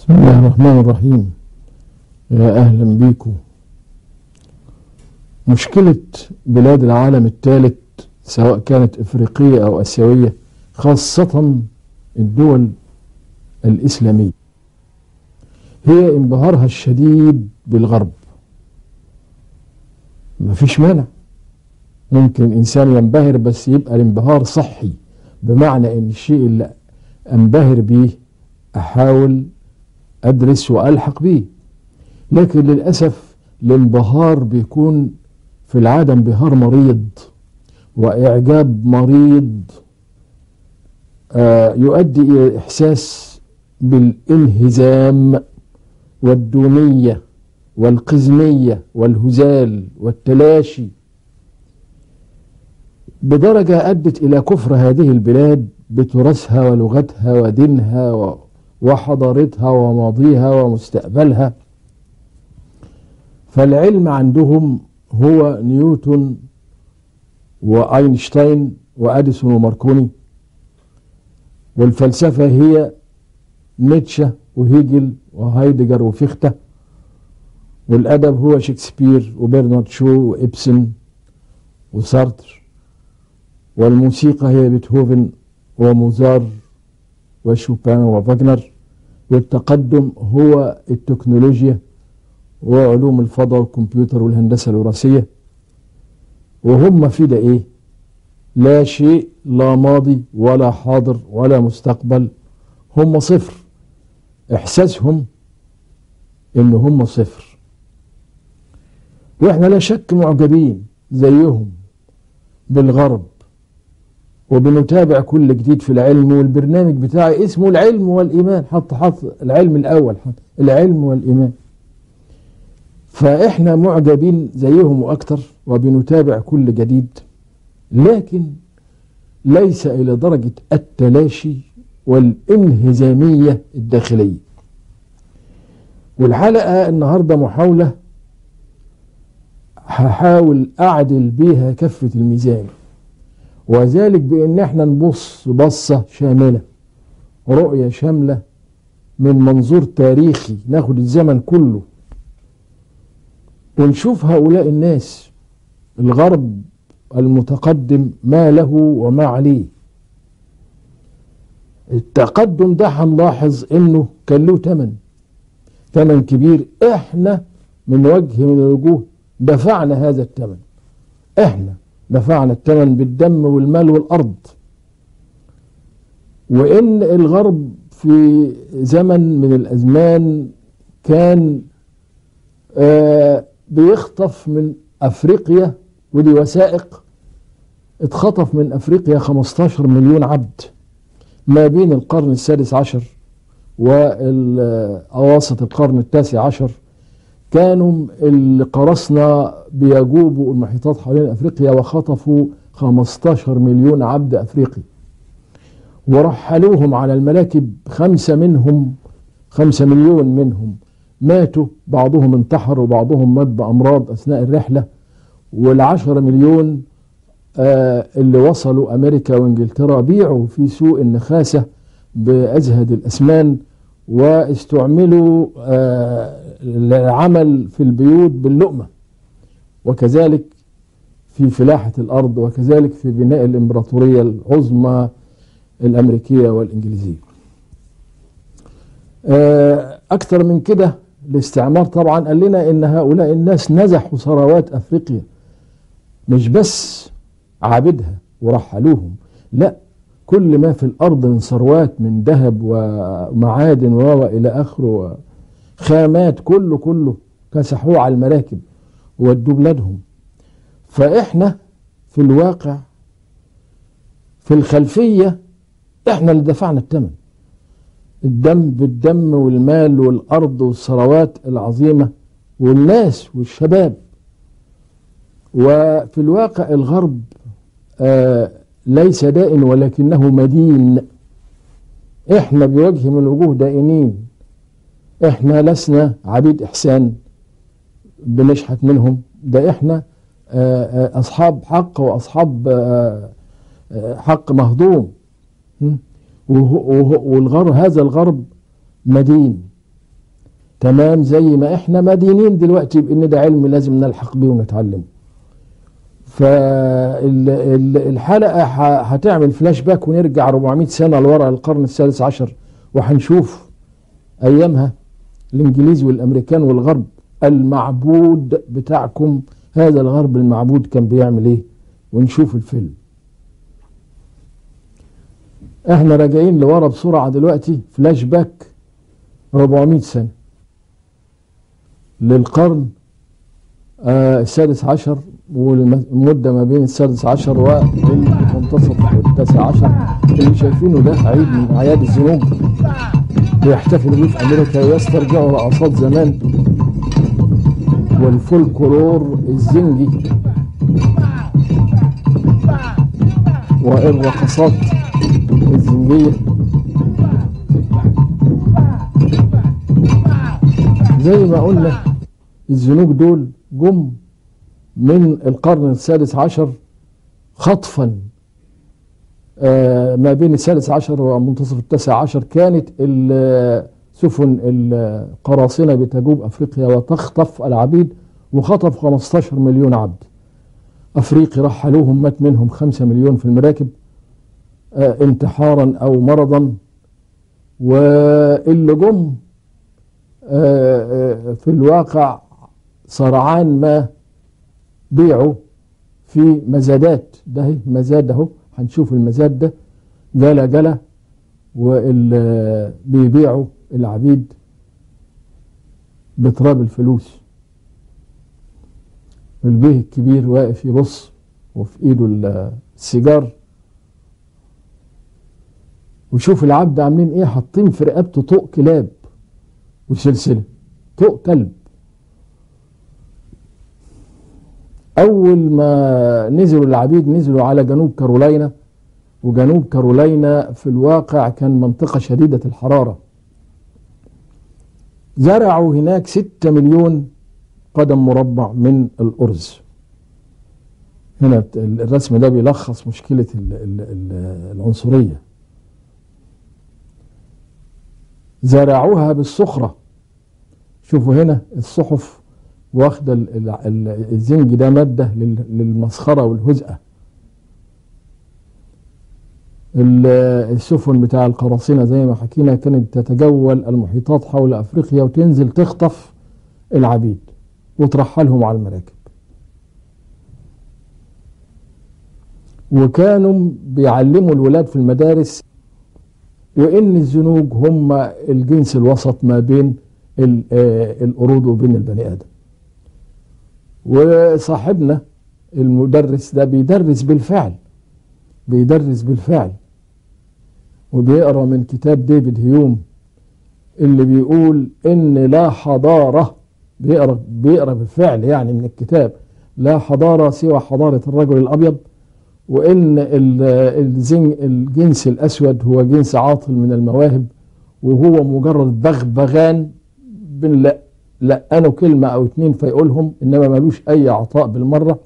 بسم الله الرحمن الرحيم يا أهلا بيكم مشكلة بلاد العالم الثالث سواء كانت إفريقية أو أسيوية خاصة الدول الإسلامية هي انبهارها الشديد بالغرب مفيش مانع ممكن إنسان ينبهر بس يبقى الانبهار صحي بمعنى إن الشيء اللي أنبهر بيه أحاول أدرس وألحق بيه لكن للأسف الانبهار بيكون في العادة انبهار مريض وإعجاب مريض آه يؤدي إلى إحساس بالانهزام والدونية والقزمية والهزال والتلاشي بدرجة أدت إلى كفر هذه البلاد بتراثها ولغتها ودينها وحضارتها وماضيها ومستقبلها فالعلم عندهم هو نيوتن وأينشتاين وأديسون وماركوني والفلسفة هي نيتشه وهيجل وهايدجر وفيخته والأدب هو شكسبير وبرنارد شو وإبسن وسارتر والموسيقى هي بيتهوفن وموزار وشوبان وفاغنر والتقدم هو التكنولوجيا وعلوم الفضاء والكمبيوتر والهندسة الوراثية وهم في ده ايه لا شيء لا ماضي ولا حاضر ولا مستقبل هم صفر احساسهم ان هم صفر واحنا لا شك معجبين زيهم بالغرب وبنتابع كل جديد في العلم والبرنامج بتاعي اسمه العلم والإيمان حط حط العلم الأول حط العلم والإيمان فإحنا معجبين زيهم وأكتر وبنتابع كل جديد لكن ليس إلى درجة التلاشي والانهزامية الداخلية والحلقة النهاردة محاولة هحاول أعدل بيها كفة الميزان وذلك بان احنا نبص بصة شاملة رؤية شاملة من منظور تاريخي ناخد الزمن كله ونشوف هؤلاء الناس الغرب المتقدم ما له وما عليه التقدم ده هنلاحظ انه كان له ثمن ثمن كبير احنا من وجه من الوجوه دفعنا هذا الثمن احنا دفعنا الثمن بالدم والمال والأرض وإن الغرب في زمن من الأزمان كان آه بيخطف من أفريقيا ودي وثائق اتخطف من أفريقيا 15 مليون عبد ما بين القرن السادس عشر وأواسط القرن التاسع عشر كانوا القراصنة بيجوبوا المحيطات حوالين أفريقيا وخطفوا 15 مليون عبد أفريقي ورحلوهم على المراكب خمسة منهم خمسة مليون منهم ماتوا بعضهم انتحر وبعضهم مات بأمراض أثناء الرحلة والعشرة مليون آه اللي وصلوا أمريكا وإنجلترا بيعوا في سوق النخاسة بأزهد الأسمان واستعملوا آه العمل في البيوت باللقمة وكذلك في فلاحة الأرض وكذلك في بناء الإمبراطورية العظمى الأمريكية والإنجليزية أكثر من كده الاستعمار طبعا قال لنا إن هؤلاء الناس نزحوا ثروات أفريقيا مش بس عابدها ورحلوهم لا كل ما في الأرض من ثروات من ذهب ومعادن وإلى آخره خامات كله كله كسحوه على المراكب وودوا بلادهم فإحنا في الواقع في الخلفية إحنا اللي دفعنا الثمن الدم بالدم والمال والأرض والثروات العظيمة والناس والشباب وفي الواقع الغرب آه ليس دائن ولكنه مدين احنا بوجه من الوجوه دائنين احنا لسنا عبيد احسان بنشحت منهم ده احنا اصحاب حق واصحاب حق مهضوم والغرب هذا الغرب مدين تمام زي ما احنا مدينين دلوقتي بان ده علم لازم نلحق بيه ونتعلمه فالحلقة هتعمل فلاش باك ونرجع 400 سنة لورا القرن السادس عشر وهنشوف أيامها الإنجليز والأمريكان والغرب المعبود بتاعكم هذا الغرب المعبود كان بيعمل إيه ونشوف الفيلم احنا راجعين لورا بسرعة دلوقتي فلاش باك 400 سنة للقرن آه السادس عشر والمدة ما بين السادس عشر والمنتصف والتاسع عشر اللي شايفينه ده عيد من أعياد الزنوج بيحتفلوا بيه في أمريكا ويسترجعوا رقصات زمان والفولكلور الزنجي والرقصات الزنجية زي ما قلنا الزنوج دول جم من القرن السادس عشر خطفا ما بين السادس عشر ومنتصف التاسع عشر كانت سفن القراصنة بتجوب أفريقيا وتخطف العبيد وخطف 15 مليون عبد أفريقي رحلوهم مات منهم 5 مليون في المراكب انتحارا أو مرضا واللي جم في الواقع سرعان ما بيعوا في مزادات ده هي مزاد اهو هنشوف المزاد ده جلا جلا بيبيعوا العبيد بتراب الفلوس البيه الكبير واقف يبص وفي ايده السيجار وشوف العبد عاملين ايه حاطين في رقبته طوق كلاب وسلسله طوق كلب أول ما نزلوا العبيد نزلوا على جنوب كارولاينا وجنوب كارولاينا في الواقع كان منطقة شديدة الحرارة زرعوا هناك ستة مليون قدم مربع من الأرز هنا الرسم ده بيلخص مشكلة العنصرية زرعوها بالصخرة شوفوا هنا الصحف واخده الزنج ده ماده للمسخره والهزأه السفن بتاع القراصنة زي ما حكينا كانت تتجول المحيطات حول أفريقيا وتنزل تخطف العبيد وترحلهم على المراكب وكانوا بيعلموا الولاد في المدارس وإن الزنوج هم الجنس الوسط ما بين القرود وبين البني آدم وصاحبنا المدرس ده بيدرس بالفعل بيدرس بالفعل وبيقرا من كتاب ديفيد هيوم اللي بيقول ان لا حضاره بيقرا بيقرا بالفعل يعني من الكتاب لا حضاره سوى حضاره الرجل الابيض وان الجنس الاسود هو جنس عاطل من المواهب وهو مجرد بغبغان بنلق لقنوا كلمة أو اتنين فيقولهم إنما ملوش أي عطاء بالمرة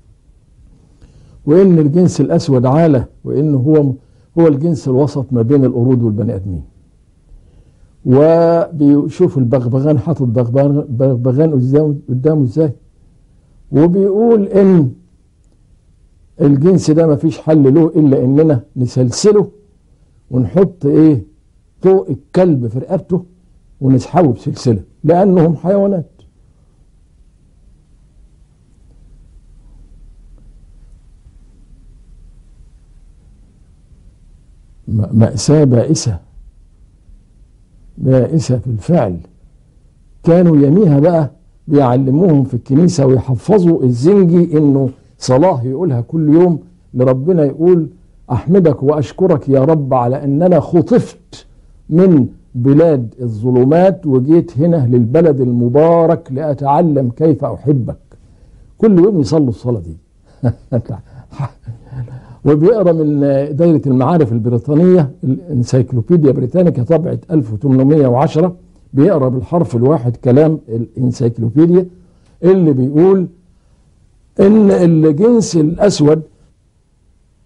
وإن الجنس الأسود عالة وإن هو هو الجنس الوسط ما بين القرود والبني آدمين وبيشوف البغبغان حاطط بغبغان بغبغان قدامه ازاي وبيقول ان الجنس ده مفيش حل له الا اننا نسلسله ونحط ايه طوق الكلب في رقبته ونسحبه بسلسله لانهم حيوانات مأساة بائسة بائسة في الفعل كانوا يميها بقى بيعلموهم في الكنيسة ويحفظوا الزنجي انه صلاة يقولها كل يوم لربنا يقول احمدك واشكرك يا رب على اننا خطفت من بلاد الظلمات وجيت هنا للبلد المبارك لاتعلم كيف احبك كل يوم يصلوا الصلاة دي وبيقرا من دايره المعارف البريطانيه الانسيكلوبيديا بريتانيكا طبعه 1810 بيقرا بالحرف الواحد كلام الانسيكلوبيديا اللي بيقول ان الجنس الاسود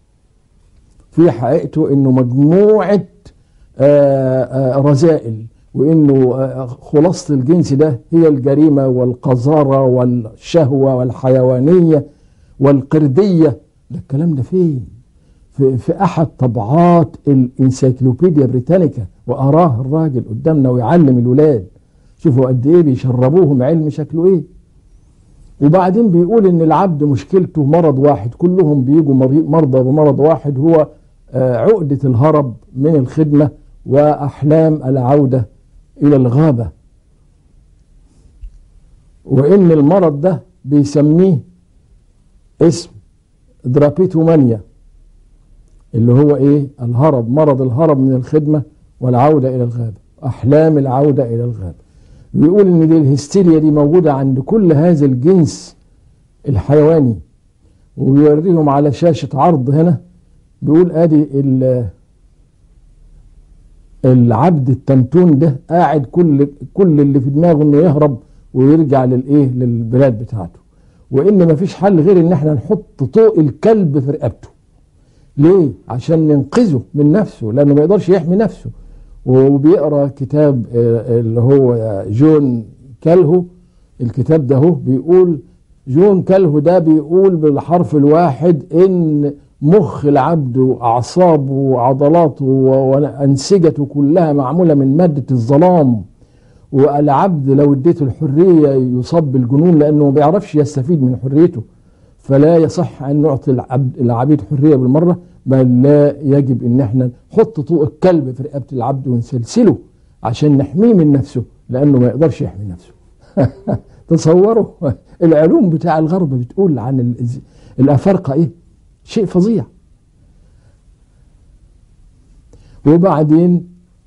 في حقيقته انه مجموعه رذائل وانه آه، خلاصة الجنس ده هي الجريمة والقذارة والشهوة والحيوانية والقردية ده الكلام ده فين في, في احد طبعات الانسيكلوبيديا بريتانيكا واراه الراجل قدامنا ويعلم الولاد شوفوا قد ايه بيشربوهم علم شكله ايه وبعدين بيقول ان العبد مشكلته مرض واحد كلهم بيجوا مري- مرضى بمرض واحد هو آه، عقدة الهرب من الخدمة وأحلام العودة إلى الغابة وإن المرض ده بيسميه اسم درابيتومانيا اللي هو إيه الهرب مرض الهرب من الخدمة والعودة إلى الغابة أحلام العودة إلى الغابة بيقول إن دي الهستيريا دي موجودة عند كل هذا الجنس الحيواني وبيوريهم على شاشة عرض هنا بيقول ادي ال- العبد التنتون ده قاعد كل كل اللي في دماغه انه يهرب ويرجع للايه للبلاد بتاعته وان مفيش حل غير ان احنا نحط طوق الكلب في رقبته ليه عشان ننقذه من نفسه لانه ما يقدرش يحمي نفسه وبيقرا كتاب آه، اللي هو جون كالهو الكتاب ده هو بيقول جون كالهو ده بيقول بالحرف الواحد ان مخ العبد واعصابه وعضلاته وانسجته كلها معموله من ماده الظلام والعبد لو اديته الحريه يصاب بالجنون لانه ما بيعرفش يستفيد من حريته فلا يصح ان نعطي العبد العبيد حريه بالمره بل لا يجب ان احنا نحط طوق الكلب في رقبه العبد ونسلسله عشان نحميه من نفسه لانه ما يقدرش يحمي نفسه تصوروا العلوم بتاع الغرب بتقول عن ال- الافارقه ايه شيء فظيع وبعدين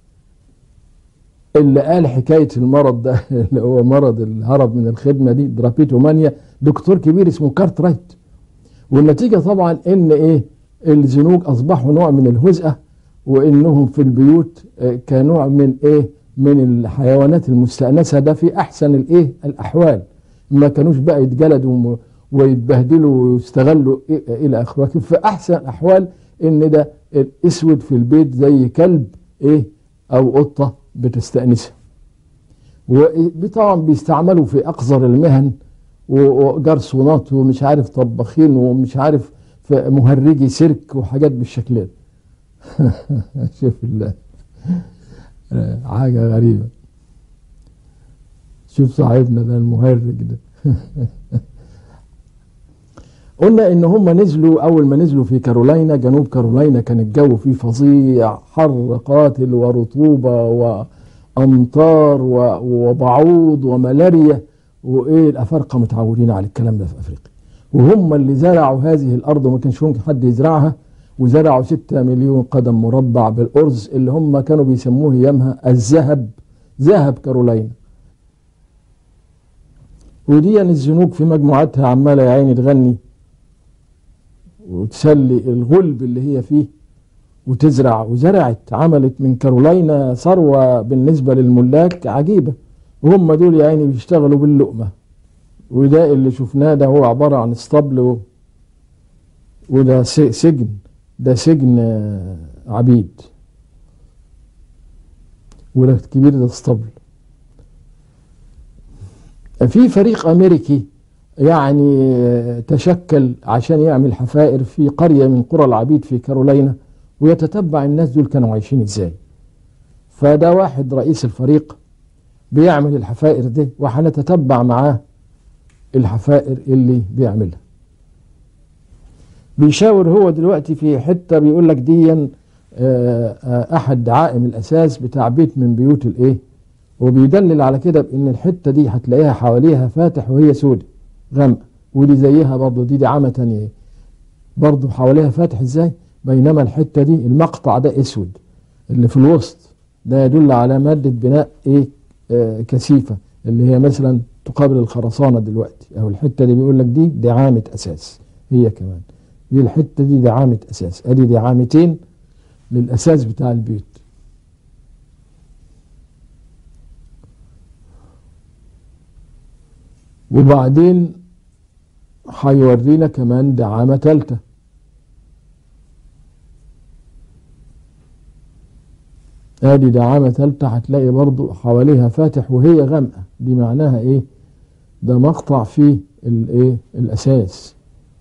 اللي قال حكايه المرض ده اللي هو مرض الهرب من الخدمه دي درابيتومانيا دكتور كبير اسمه كارت رايت والنتيجه طبعا ان ايه الزنوج اصبحوا نوع من الهزءه وانهم في البيوت آه، كنوع من ايه من الحيوانات المستأنسة ده في احسن الايه الاحوال ما كانوش بقى يتجلدوا وم- ويتبهدلوا ويستغلوا إيه الى اخره لكن في احسن الاحوال ان ده الاسود في البيت زي كلب ايه او قطه بتستأنسها وطبعا بيستعملوا في اقذر المهن و- وجرسونات ومش عارف طباخين ومش عارف في مهرجي سيرك وحاجات بالشكل ده شوف الله آه، حاجة غريبة شوف صاحبنا ده المهرج ده قلنا ان هم نزلوا اول ما نزلوا في كارولاينا جنوب كارولاينا كان الجو فيه فظيع حر قاتل ورطوبة وامطار و- وبعوض وملاريا وايه الافارقه متعودين على الكلام ده في افريقيا وهم اللي زرعوا هذه الارض وما كانش ممكن حد يزرعها وزرعوا 6 مليون قدم مربع بالارز اللي هم كانوا بيسموه ايامها الذهب ذهب كارولاينا ودي الزنوج في مجموعاتها عماله يا عيني تغني وتسلي الغلب اللي هي فيه وتزرع وزرعت عملت من كارولاينا ثروه بالنسبه للملاك عجيبه وهم دول يا عيني بيشتغلوا باللقمه وده اللي شفناه ده هو عباره عن اسطبل و- وده س- سجن ده سجن آه، عبيد وده الكبير ده اسطبل في فريق امريكي يعني آه، تشكل عشان يعمل حفائر في قريه من قرى العبيد في كارولاينا ويتتبع الناس دول كانوا عايشين ازاي فده واحد رئيس الفريق بيعمل الحفائر دي وهنتتبع معاه الحفائر اللي بيعملها بيشاور هو دلوقتي في حته بيقول لك ديا آه، آه، احد دعائم الاساس بتاع بيت من بيوت الايه وبيدلل على كده بان الحته دي هتلاقيها حواليها فاتح وهي سودة غامقه ودي زيها برضه دي دعامه تانية برضه حواليها فاتح ازاي بينما الحته دي المقطع ده اسود اللي في الوسط ده يدل على ماده بناء ايه آه كثيفه اللي هي مثلا تقابل الخرسانه دلوقتي او الحته دي بيقول لك دي دعامه اساس هي كمان دي الحته دي دعامه اساس ادي دعامتين للاساس بتاع البيت وبعدين هيورينا كمان دعامة تالتة ادي دعامة ثالثة هتلاقي برضو حواليها فاتح وهي غامقة دي معناها ايه ده مقطع في الايه الاساس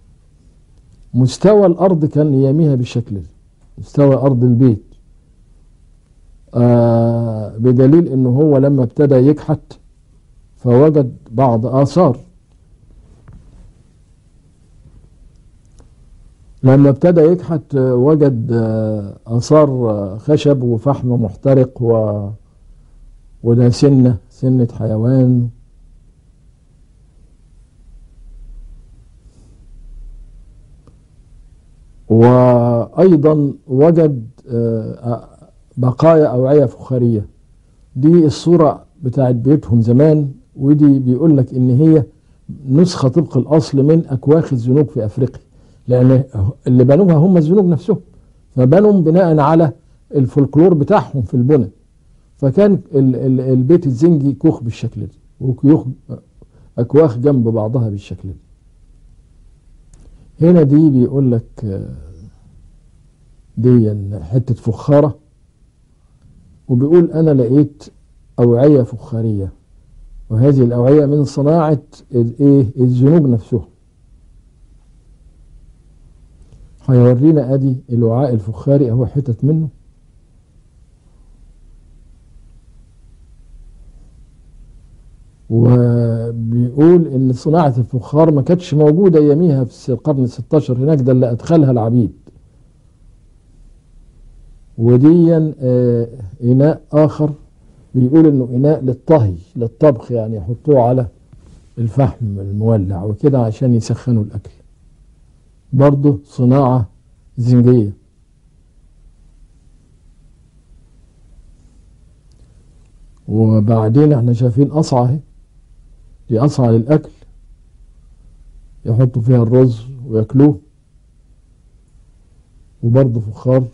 مستوى الارض كان اياميها بالشكل ده مستوى ارض البيت آه بدليل انه هو لما ابتدى يكحت فوجد بعض اثار لما ابتدى يكحت وجد آثار خشب وفحم محترق و وده سنة سنة حيوان وأيضا وجد بقايا أوعية فخارية دي الصورة بتاعت بيتهم زمان ودي بيقول لك إن هي نسخة طبق الأصل من أكواخ الزنوج في أفريقيا لان اللي بنوها هم الزنوج نفسهم فبنوا بناء على الفولكلور بتاعهم في البنى فكان ال ال البيت الزنجي كوخ بالشكل ده وكيوخ اكواخ جنب بعضها بالشكل ده هنا دي بيقول لك دي حته فخاره وبيقول انا لقيت اوعيه فخاريه وهذه الاوعيه من صناعه الايه الزنوج نفسهم هيورينا ادي الوعاء الفخاري اهو حتت منه وبيقول ان صناعة الفخار ما كانتش موجودة اياميها في القرن الستاشر هناك ده اللي ادخلها العبيد وديا آه اناء اخر بيقول انه اناء للطهي للطبخ يعني يحطوه على الفحم المولع وكده عشان يسخنوا الاكل برضه صناعة زنجية وبعدين احنا شايفين قصعة اهي دي قصعة للأكل يحطوا فيها الرز وياكلوه وبرضه فخار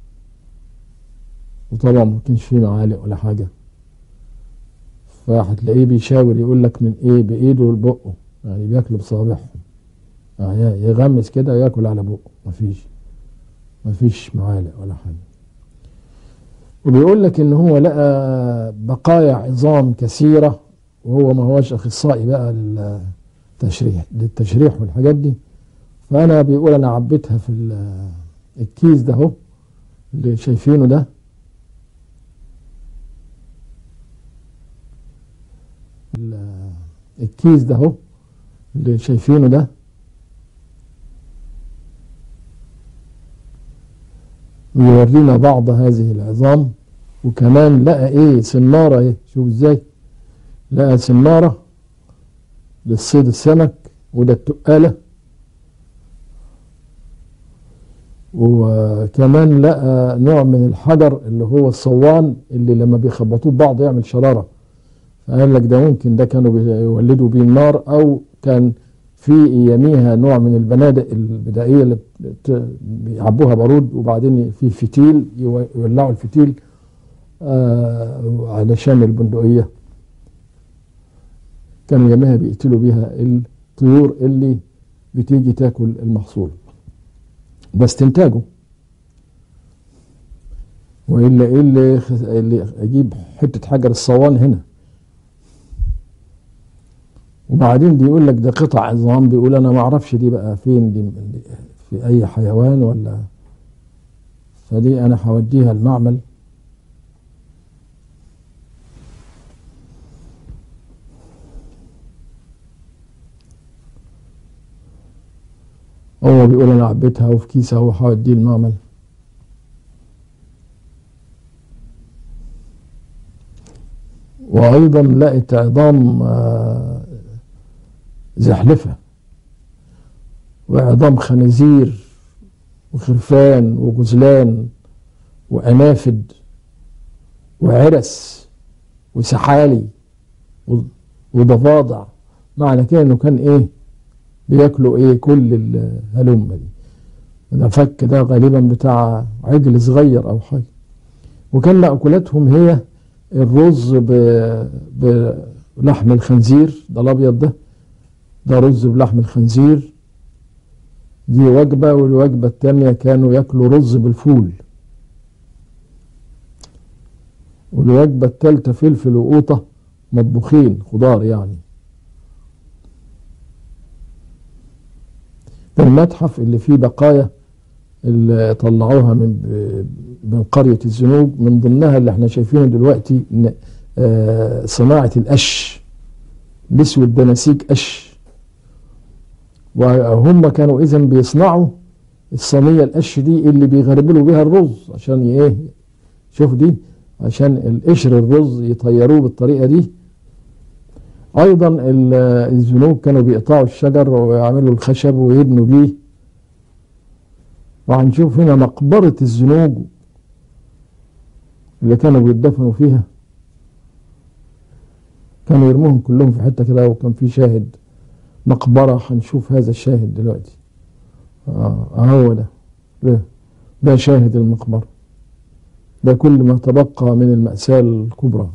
وطبعا ما كانش فيه معالق ولا حاجة فهتلاقيه بيشاور يقول لك من ايه بايده لبقه يعني بياكلوا بصابعهم يغمس كده وياكل على بقه مفيش مفيش معالق ولا حاجه وبيقول لك ان هو لقى بقايا عظام كثيره وهو ما هوش اخصائي بقى للتشريح للتشريح والحاجات دي فانا بيقول انا عبيتها في الكيس ده اهو اللي شايفينه ده الكيس ده اهو اللي شايفينه ده ويورينا بعض هذه العظام وكمان لقى ايه سنارة ايه شوف ازاي لقى سنارة للصيد السمك وده التقالة وكمان لقى نوع من الحجر اللي هو الصوان اللي لما بيخبطوه ببعض يعمل شرارة فقال لك ده ممكن ده كانوا بيولدوا بيه النار او كان في اياميها نوع من البنادق البدائيه اللي بيعبوها بارود وبعدين في فتيل يولعوا الفتيل آه علشان البندقيه كانوا يومها بيقتلوا بيها الطيور اللي بتيجي تاكل المحصول ده استنتاجه والا ايه اللي, اللي اجيب حته حجر الصوان هنا وبعدين دي يقول لك ده قطع عظام بيقول انا ما اعرفش دي بقى فين دي في اي حيوان ولا فدي انا هوديها المعمل هو بيقول انا عبيتها وفي كيس اهو هوديه المعمل وايضا لقيت عظام زحلفة وعظام خنازير وخرفان وغزلان وأنافد وعرس وسحالي وضفادع معنى كده انه كان ايه بياكلوا ايه كل الهلمة دي ده فك ده غالبا بتاع عجل صغير او حاجة وكان مأكولاتهم هي الرز بلحم الخنزير ده الابيض ده ده رز بلحم الخنزير دي وجبة والوجبة التانية كانوا ياكلوا رز بالفول والوجبة التالتة فلفل وقوطة مطبوخين خضار يعني ده المتحف اللي فيه بقايا اللي طلعوها من من قرية الزنوج من ضمنها اللي احنا شايفينه دلوقتي آه صناعة القش الاسود ده نسيج قش وهم كانوا اذا بيصنعوا الصينية القش دي اللي بيغربلوا بيها الرز عشان ايه شوف دي عشان القشر الرز يطيروه بالطريقة دي ايضا الزنوج كانوا بيقطعوا الشجر ويعملوا الخشب ويبنوا بيه وهنشوف هنا مقبرة الزنوج اللي كانوا بيدفنوا فيها كانوا يرموهم كلهم في حتة كده وكان في شاهد مقبرة هنشوف هذا الشاهد دلوقتي اه هو ده ده, ده شاهد المقبرة ده كل ما تبقى من المأساة الكبرى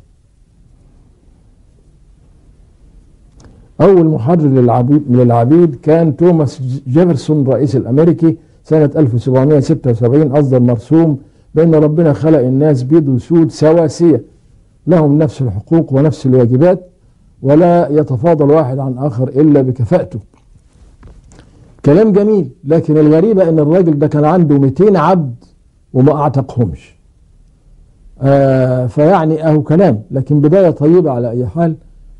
أول محرر للعبيد, للعبيد كان توماس جيفرسون رئيس الأمريكي سنة 1776 أصدر مرسوم بأن ربنا خلق الناس بيض وسود سواسية لهم نفس الحقوق ونفس الواجبات ولا يتفاضل واحد عن آخر إلا بكفاءته كلام جميل لكن الغريبة أن الراجل ده كان عنده 200 عبد وما أعتقهمش آه فيعني أهو كلام لكن بداية طيبة على أي حال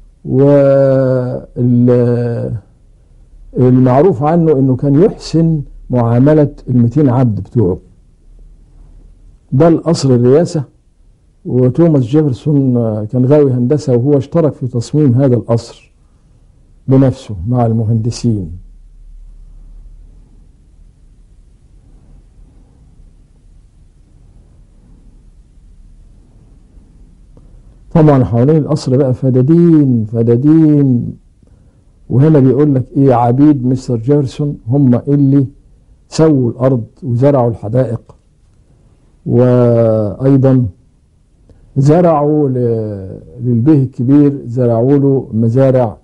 والمعروف عنه أنه كان يحسن معاملة ال 200 عبد بتوعه ده القصر الرئاسة وتوماس جيفرسون كان غاوي هندسة وهو اشترك في تصميم هذا القصر بنفسه مع المهندسين طبعا حوالين القصر بقى فدادين فدادين وهنا بيقول لك ايه عبيد مستر جيفرسون هم اللي سووا الارض وزرعوا الحدائق وايضا زرعوا للبيه الكبير زرعوا له مزارع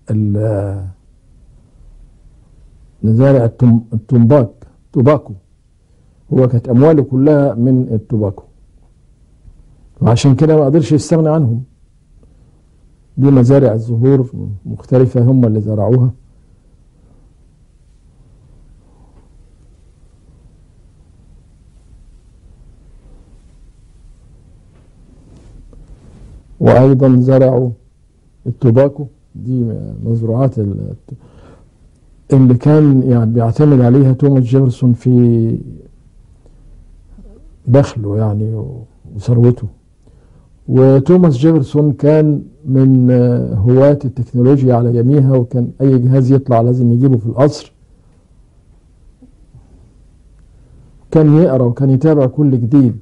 مزارع التنباك توباكو هو كانت امواله كلها من التوباكو وعشان كده ما قدرش يستغنى عنهم دي مزارع الزهور مختلفة هم اللي زرعوها وأيضا زرعوا التوباكو دي مزروعات اللي كان يعني بيعتمد عليها توماس جيفرسون في دخله يعني وثروته وتوماس جيفرسون كان من هواة التكنولوجيا على يميها وكان أي جهاز يطلع لازم يجيبه في القصر كان يقرأ وكان يتابع كل جديد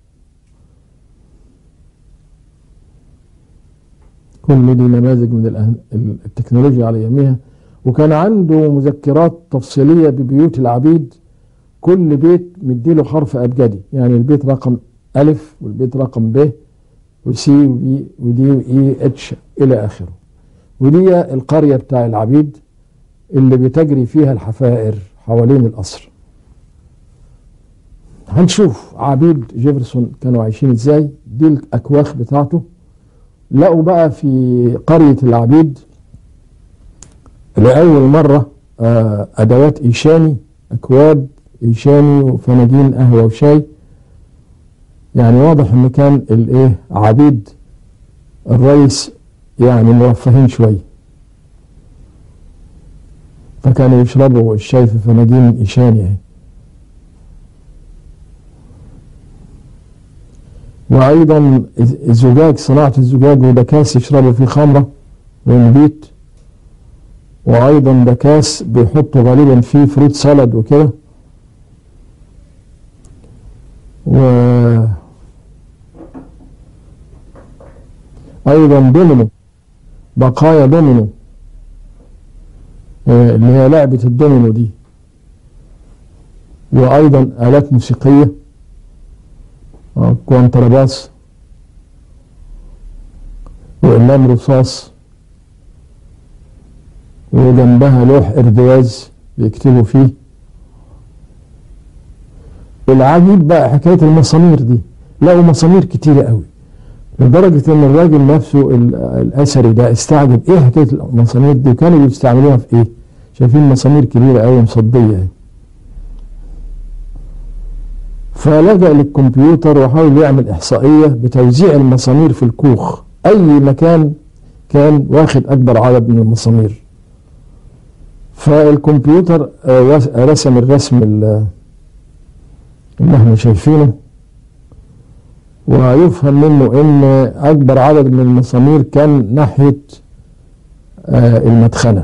كل دي نماذج من التكنولوجيا على يميها وكان عنده مذكرات تفصيلية ببيوت العبيد كل بيت مديله حرف أبجدي يعني البيت رقم ألف والبيت رقم ب وسي وبي ودي وإي اتش إلى آخره ودي القرية بتاع العبيد اللي بتجري فيها الحفائر حوالين القصر هنشوف عبيد جيفرسون كانوا عايشين ازاي دي الأكواخ بتاعته لقوا بقى في قرية العبيد لأول مرة أدوات إيشاني أكواب إيشاني وفناجين قهوة وشاي يعني واضح ان كان الايه عبيد الرئيس يعني مرفهين شويه فكانوا يشربوا الشاي في فناجين ايشاني اهي وايضا الزجاج صناعه الزجاج وده كاس يشربوا فيه خمره ونبيت وايضا ده كاس بيحطوا غالبا فيه فروت سالاد وكده و ايضا دومينو بقايا دومينو اللي هي لعبة الدومينو دي وايضا الات موسيقية كوانترباس واقلام رصاص وجنبها لوح اردواز بيكتبوا فيه العجيب بقى حكاية المسامير دي لقوا مسامير كتيرة قوي لدرجة ان الراجل نفسه ال- الاثري ده استعجب ايه حكاية المسامير دي كانوا بيستعملوها في ايه شايفين مسامير كبيرة قوي مصدية اهي. فلجأ للكمبيوتر وحاول يعمل احصائية بتوزيع المسامير في الكوخ اي مكان كان واخد اكبر عدد من المسامير فالكمبيوتر آه، وس- رسم الرسم ال- اللي احنا شايفينه ويفهم منه ان اكبر عدد من المسامير كان ناحية آه، المدخنة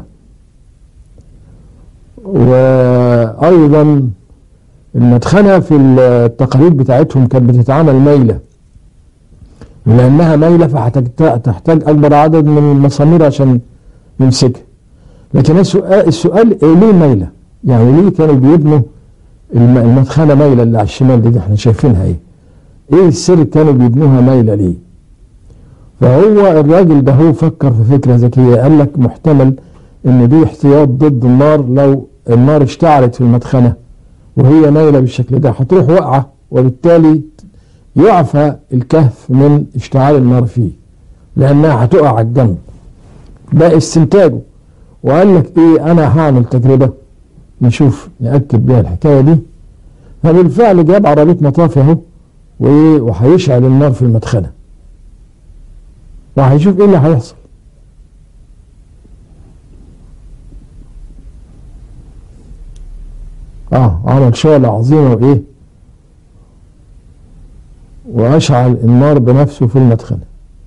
وايضا المدخنة في التقاليد بتاعتهم كانت بتتعامل مايلة لانها مايلة فهتحتاج اكبر عدد من المسامير عشان يمسكها لكن السؤال, السؤال إيه ليه مايلة يعني ليه كانوا بيبنوا الم- المدخنة مايلة اللي على الشمال دي, دي احنا شايفينها ايه ايه السر كانوا بيبنوها مايلة ليه فهو الراجل ده هو فكر في فكرة ذكية قال لك محتمل ان دي احتياط ضد النار لو النار اشتعلت في المدخنة وهي مايلة بالشكل ده هتروح واقعة وبالتالي يعفى الكهف من اشتعال النار فيه لانها هتقع على الجنب ده استنتاجه وقال لك ايه انا هعمل تجربة نشوف نأكد بيها الحكاية دي فبالفعل جاب عربية مطافي اهو وايه وهيشعل النار في المدخنة وهيشوف ايه اللي هيحصل اه عمل شغلة عظيمة وايه واشعل النار بنفسه في المدخنة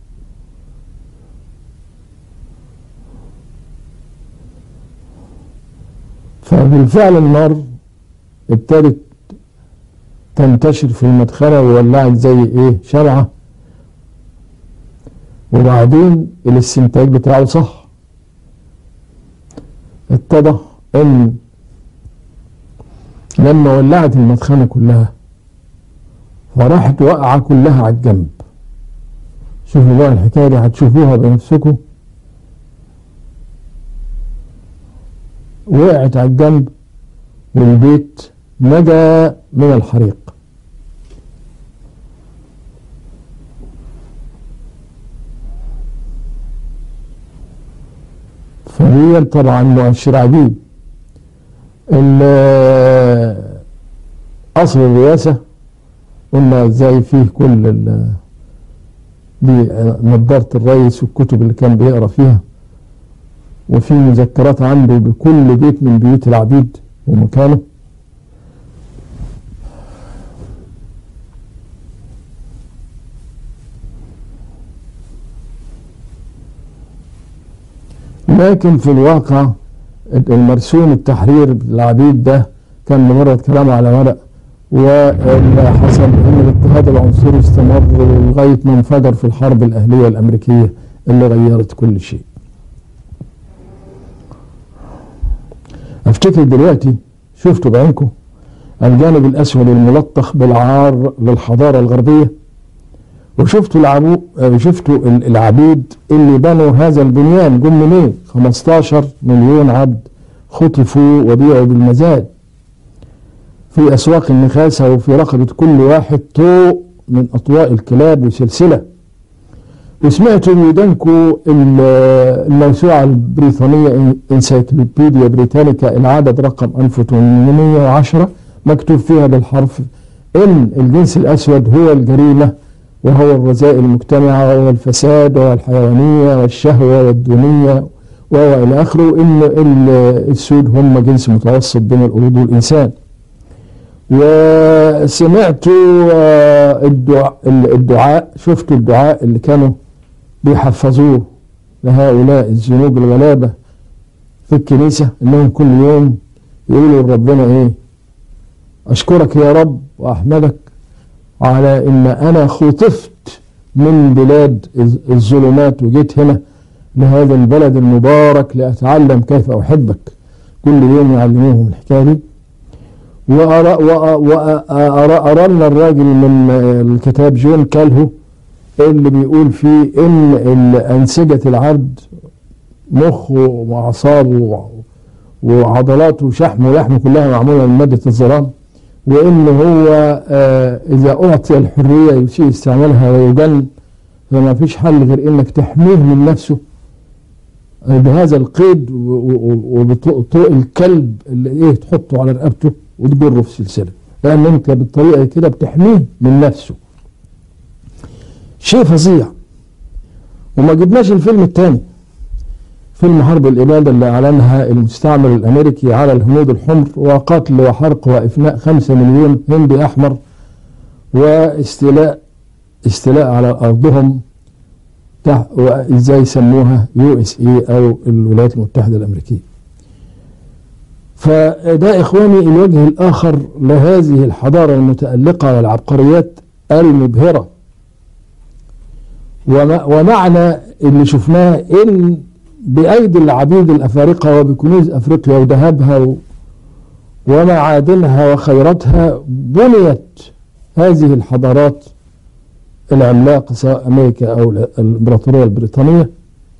فبالفعل النار ابتدت تنتشر في المدخنة وولعت زي ايه شمعة وبعدين الاستنتاج بتاعه صح اتضح ان لما ولعت المدخنة كلها فراحت واقعة كلها على الجنب شوفوا بقى الحكاية دي هتشوفوها بنفسكم وقعت على الجنب والبيت نجا من الحريق فهي طبعا مؤشر عجيب ال- أصل الرئاسة قلنا ازاي فيه كل ال- دي نظارة الرئيس والكتب اللي كان بيقرا فيها وفي مذكرات عنده بكل بيت من بيوت العبيد ومكانه لكن في الواقع المرسوم التحرير العبيد ده كان مجرد كلام على ورق واللي حصل ان الاضطهاد العنصري استمر لغايه ما انفجر في الحرب الاهليه الامريكيه اللي غيرت كل شيء. افتكر دلوقتي شفتوا بعينكم الجانب الاسود الملطخ بالعار للحضاره الغربيه وشفتوا العبو شفتوا ال- العبيد اللي بنوا هذا البنيان جم منين 15 مليون عبد خطفوا وبيعوا بالمزاد في أسواق النخاسة وفي رقبة كل واحد طوق من أطواق الكلاب وسلسلة وسمعتوا بودانكو ال- الموسوعة البريطانية انسايكلوبيديا بريتانيكا العدد رقم 1810 مكتوب فيها بالحرف ان الجنس الاسود هو الجريمة وهو الرذائل المجتمعة وهو الفساد وهو الحيوانية والشهوة والدونية وهو إلى آخره إن ال- السود هم جنس متوسط بين القرود والإنسان وسمعت آه، الدعاء, الدعاء شفت الدعاء اللي كانوا بيحفظوه لهؤلاء الذنوب الغلابة في الكنيسة إنهم كل يوم يقولوا لربنا إيه أشكرك يا رب وأحمدك على إن أنا خطفت من بلاد الظلمات وجيت هنا لهذا البلد المبارك لأتعلم كيف أحبك كل يوم يعلموهم الحكاية دي وأرى الراجل من الكتاب جون كالهو اللي بيقول فيه إن أنسجة العبد مخه وأعصابه وعضلاته وشحمه ولحمه كلها معمولة من مادة الظلام وإن هو آه إذا أعطي الحرية يسيء استعمالها ويجن فما فيش حل غير انك تحميه من نفسه بهذا القيد وبطوق الكلب اللي ايه تحطه على رقبته وتجره في سلسله لان انت بالطريقه كده بتحميه من نفسه شيء فظيع وما جبناش الفيلم الثاني فيلم حرب الإبادة اللي أعلنها المستعمر الأمريكي على الهنود الحمر وقتل وحرق وإفناء خمسة مليون هندي أحمر واستيلاء استيلاء على أرضهم وإزاي يسموها يو اس اي أو الولايات المتحدة الأمريكية فده إخواني الوجه الآخر لهذه الحضارة المتألقة والعبقريات المبهرة ومعنى اللي شفناه إن بأيدي العبيد الأفارقة وبكنوز أفريقيا وذهبها ومعادنها وخيراتها بنيت هذه الحضارات العملاقة سواء أمريكا أو الإمبراطورية البريطانية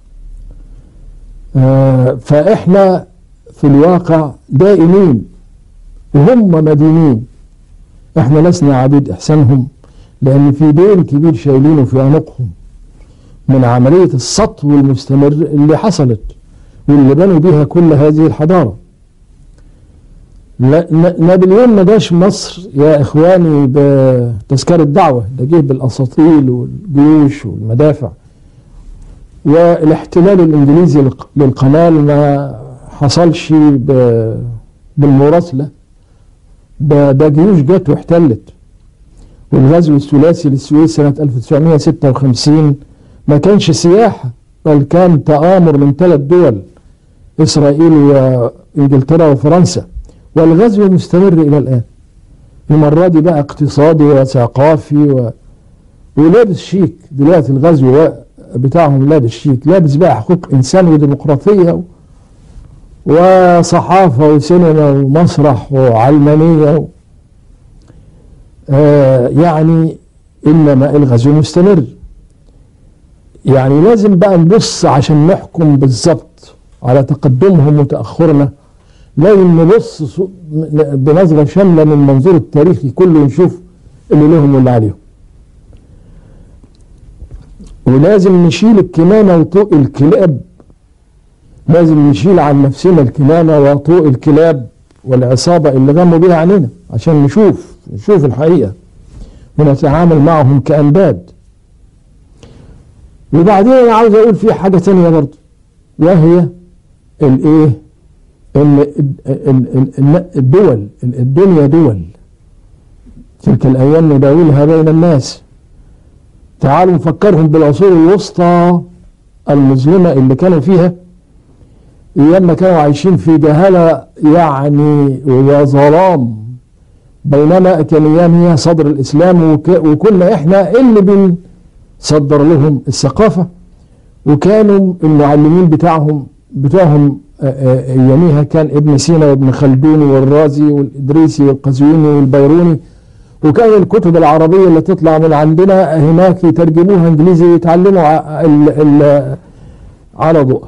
فإحنا في الواقع دائمين وهم مدينين إحنا لسنا عبيد إحسانهم لأن في دين كبير شايلينه في عنقهم من عملية السطو المستمر اللي حصلت واللي بنوا بها كل هذه الحضارة نابليون ما جاش مصر يا إخواني بتذكار الدعوة ده جه بالأساطيل والجيوش والمدافع والاحتلال الإنجليزي للقنال ما حصلش بالمراسلة ده, ده جيوش جت واحتلت والغزو الثلاثي للسويس سنة 1956 ما كانش سياحة بل كان تآمر من ثلاث دول إسرائيل وإنجلترا وفرنسا والغزو مستمر إلى الآن المرة دي بقى اقتصادي وثقافي و... ولابس شيك دلوقتي الغزو بتاعهم لابس شيك لابس بقى حقوق إنسان وديمقراطية و... وصحافة وسينما ومسرح وعلمانية و... آه يعني إنما الغزو مستمر يعني لازم بقى نبص عشان نحكم بالظبط على تقدمهم وتأخرنا لازم نبص بنظرة شاملة من منظور التاريخي كله ونشوف اللي لهم واللي عليهم ولازم نشيل الكمامة وطوق الكلاب لازم نشيل عن نفسنا الكمامة وطوق الكلاب والعصابة اللي غموا بيها علينا عشان نشوف نشوف الحقيقة ونتعامل معهم كأنباد وبعدين انا عاوز اقول في حاجة تانية برضه وهي الايه ان الدول الدنيا دول تلك الايام نداولها بين الناس تعالوا نفكرهم بالعصور الوسطى المظلمة اللي كانوا فيها ايام ما كانوا عايشين في جهالة يعني وظلام بينما كان ايام هي صدر الاسلام وكنا احنا اللي بن صدر لهم الثقافة وكانوا المعلمين بتاعهم بتاعهم اياميها كان ابن سينا وابن خلدون والرازي والإدريسي والقزويني والبيروني وكان الكتب العربية اللي تطلع من عندنا هناك يترجموها انجليزي ويتعلموا على ضوء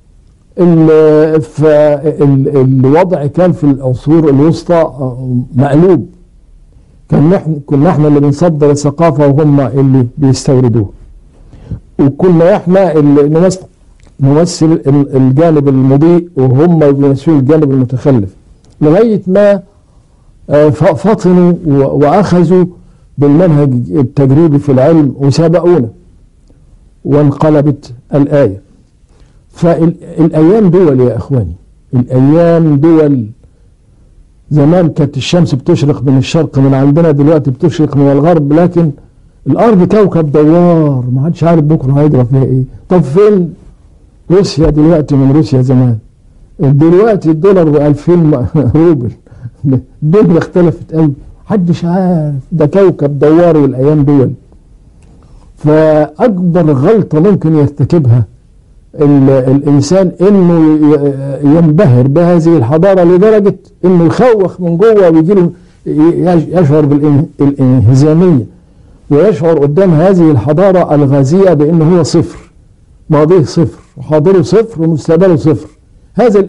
الوضع كان في العصور الوسطى مقلوب كان نحن كنا احنا اللي بنصدر الثقافة وهم اللي بيستوردوها وكنا احنا اللي نمثل, نمثل الجانب المضيء وهم بيمثلوا الجانب المتخلف لغاية ما فطنوا واخذوا بالمنهج التجريبي في العلم وسبقونا وانقلبت الآية فالأيام دول يا إخواني الأيام دول زمان كانت الشمس بتشرق من الشرق من عندنا دلوقتي بتشرق من الغرب لكن الارض كوكب دوار ما حدش عارف بكره هيجرى فيها ايه طب فين روسيا دلوقتي من روسيا زمان دلوقتي الدولار ب 2000 روبل الدنيا اختلفت قوي محدش عارف ده كوكب دوار والايام دول فاكبر غلطه ممكن يرتكبها الإنسان إنه ينبهر بهذه الحضارة لدرجة إنه يخوخ من جوه ويجي له يشعر بالانهزامية ويشعر قدام هذه الحضارة الغازية بأنه هو صفر ماضيه صفر وحاضره صفر ومستقبله صفر هذا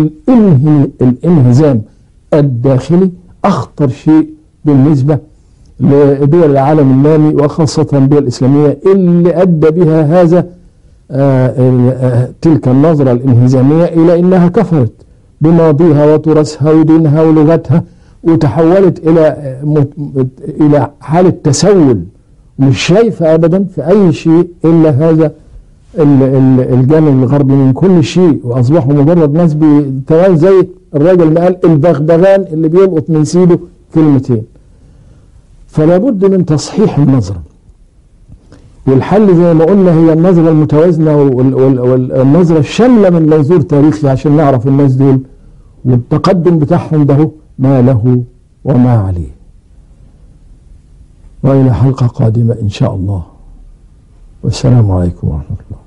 الانهزام الداخلي أخطر شيء بالنسبة لدول العالم النامي وخاصة الدول الإسلامية اللي أدى بها هذا آه، آه، تلك النظرة الانهزامية إلى أنها كفرت بماضيها وتراثها ودينها ولغتها وتحولت إلى آه، مت- إلى حالة تسول مش شايفة أبدا في أي شيء إلا هذا ال- ال- الجانب الغربي من كل شيء وأصبحوا مجرد ناس بتمام زي الراجل ما قال البغبغان اللي بيلقط من سيده كلمتين فلا بد من تصحيح النظرة والحل زي ما قلنا هي النظرة المتوازنة وال- وال- والنظرة الشاملة من منظور تاريخي عشان نعرف الناس دول والتقدم بتاعهم ده ما له وما عليه وإلى حلقة قادمة إن شاء الله والسلام عليكم ورحمة الله